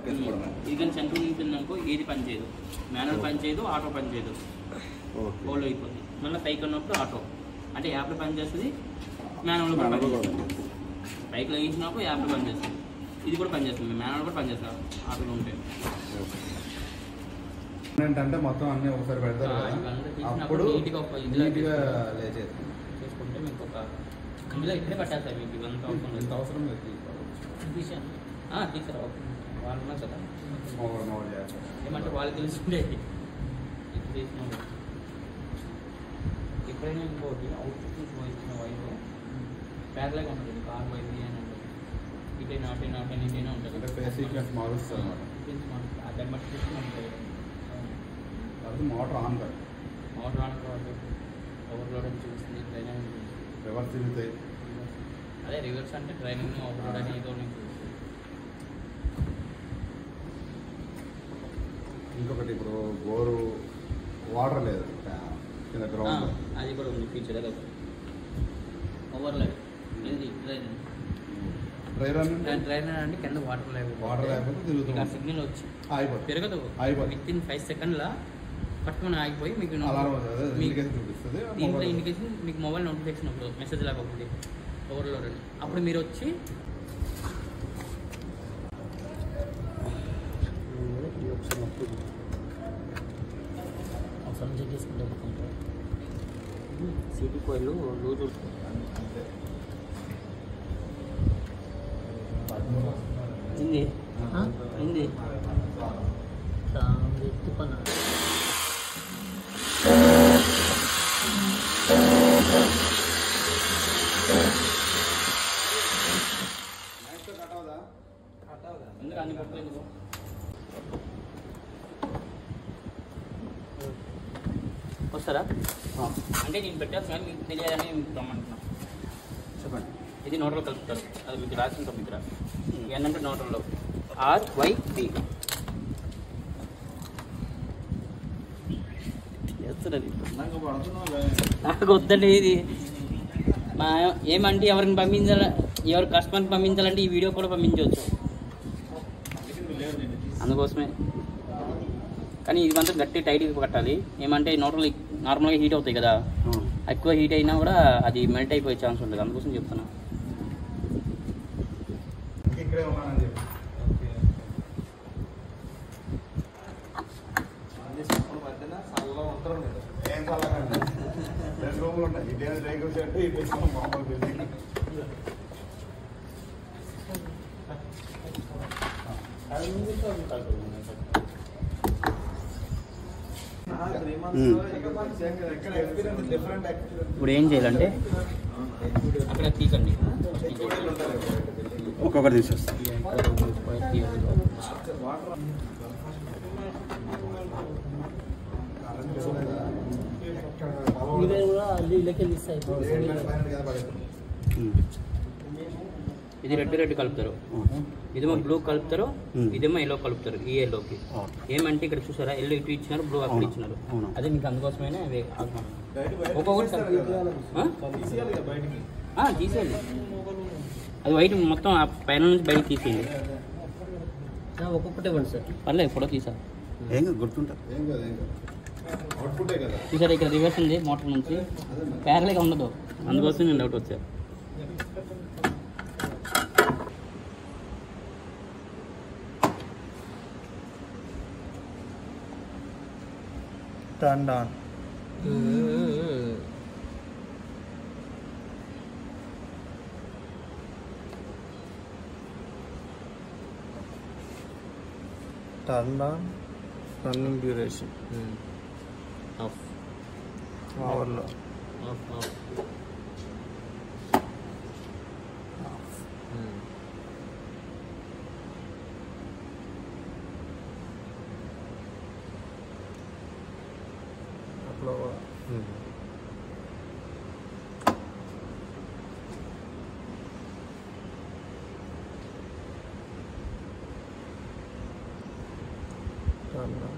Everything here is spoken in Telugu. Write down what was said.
వేసుకోవడమే ఇది కానీ సెంటర్ నింపిందనుకో ఏది పని చేయదు మాన్యువల్ పని చేయదు ఆటో పని చేయదు ఓకే హోల్డ్ అయిపోతుంది మళ్ళీ పైకి ఉన్నప్పుడు ఆటో అంటే యాప్లో పని చేస్తుంది మాన్యువల్ కూడా మానవులు పని కూడా చేస్తుంది పైకి లగించినప్పుడు యాప్లో పని చేస్తుంది ఇది కూడా పని చేస్తుంది మాన్యువల్ కూడా పని చేస్తారు ఆటోలో ఉంటే ఏంటంటే మొత్తం అన్ని ఒకసారి పెడతారు ఆ, కదా ఇవన్నీ తీసినప్పుడు అప్పుడు నీట్గా ఒక ఇదిలా నీట్గా చేసుకోవాలి. లేచేది చేసుకుంటే మీకు ఒక ఇందులో ఇక్కడే పట్టేస్తారు మీకు ఇవంతా అవసరం లేదు ఎంత అవసరం లేదు తీసాను ఆ, తీసారు వాళ్ళు ఉన్నారు కదా మొగడు మొగడు చేస్తారు ఏమంటే వాళ్ళు తెలుసుండే ఇప్పుడు తీసిన ఎప్పుడైనా ఇంకోటి అవుట్ నుంచి పోయిన వైన్ ప్యాక్లాగా ఉంటుంది కార్ వైన్ అని ఉంటుంది ఇటైనా అటైనా అటైనా ఇటైనా ఉంటుంది అంటే ఫేస్ సీక్వెన్స్ మారుస్తుంది అనమాట దాన్ని బట్టి తీసుకుని ఉంటుంది అది మోటార్ ఆన్ కాదు మోటార్ ఆన్ కావాలి ఓవర్లోడ్ అని చూస్తుంది ట్రైన్ అని చూస్తుంది రివర్స్ తిరుగుతాయి అదే రివర్స్ అంటే డ్రైవింగ్ ఓవర్లోడ్ అని ఏదో నేను చూస్తుంది ఇంకొకటి ఇప్పుడు బోరు వాటర్ లేదు కింద ఆ, గ్రౌండ్ అది కూడా ఉంది ఫీచర్ అది ఒకటి ఓవర్లోడ్ ఇది ట్రైన్ డ్రైవర్ ట్రైన్ ట్రైన్ అంటే కింద వాటర్ లేవు వాటర్ లేకపోతే తిరుగుతుంది ఆ సిగ్నల్ వచ్చి అయిపోతుంది పెరగదు అయిపోతుంది. విత్ ఇన్ ఫైవ్ సెకండ్ల పట్టుకొని ఆగిపోయి మీకు అలారం అవుతుంది మీ- ఇండికేషన్ చూపిస్తుంది దీంట్లో మొబైల్ ఇండికేషన్ మీకు మొబైల్ నోటిఫికేషన్ అప్పుడు మెసేజ్ లాగా ఒకటి ఓవర్లోడ్ అని అప్పుడు మీరు వచ్చి అవసరం చెక్ చేసుకుంటే సిటీ కోయిల్ లూజ్ హిందీ హిందీ తిప్పనా ఎందుకు అన్ని పట్టుకోలేదు వస్తారా అంటే నేను పెట్టాల్సిన కానీ మీకు తెలియాలని మీకు రమ్మంటున్నా చెప్పండి ఇది నోట్లో కలుపుతారు అది మీకు రాసిన ఉంటుంది ఇక్కడ ఏంటంటే నోటంలో ఆర్ వై డి చేస్తున్నది నాకు పడుతున్నావు నాకు వద్దండి ఇది మా ఏమంటే ఎవరిని పంపించాల ఎవరు కస్టమర్ని పంపించాలంటే ఈ వీడియో కూడా పంపించవచ్చు అందుకోసమే కానీ ఇది మాత్రం గట్టి టైట్గా కట్టాలి ఏమంటే నోటలు నార్మల్గా హీట్ అవుతాయి కదా ఎక్కువ హీట్ అయినా కూడా అది మెల్ట్ అయిపోయే ఛాన్స్ ఉంటుంది అందుకోసం చెప్తున్నా ఇక్కడే ఉన్నానని చెప్పి ఏం చల్లకండి రెండు రూములు ఉంటాయి ఇదే రేకుల షెడ్ ఇదే మామూలు బిల్డింగ్ డిఫరెంట్ ఇప్పుడు ఏం చేయాలంటే అక్కడ తీకండి ఒక్కొక్కటి తీసేస్తాం ఇది రెడ్ రెడ్ కలుపుతారు ఇదేమో బ్లూ కలుపుతారు Hmm. ఇదేమో ఎల్లో కలుపుతారు ఈ ఎల్లోకి ఏమంటే ఇక్కడ చూసారా ఎల్లో ఇటు ఇచ్చినారు బ్లూ అక్కడ అవును. ఇచ్చినారు అవును. అదే మీకు అందుకోసమైనా అవి ఆగుతున్నాను. ఒక్కొక్కటి ఆ? ఆ, తీసేయండి అది వైట్ మొత్తం ఆ పైన నుంచి బయటకు తీసేయండి ఒక్కొక్కటే ఇవ్వండి సార్ పర్లేదు ఫోటో తీసా ఏం కాదు గుర్తుంటుంది ఏం కాదు ఏం కాదు అవుట్పుటే కదా చూసారా ఇక్కడ రివర్స్ ఉంది మోటార్ నుంచి ప్యారలేగా ఉండదు అందుకోసం నేను డౌట్ వచ్చా turn on turn on running duration off అవర్లో ఆఫ్ ఆఫ్ అట్లా టర్న్ ఆన్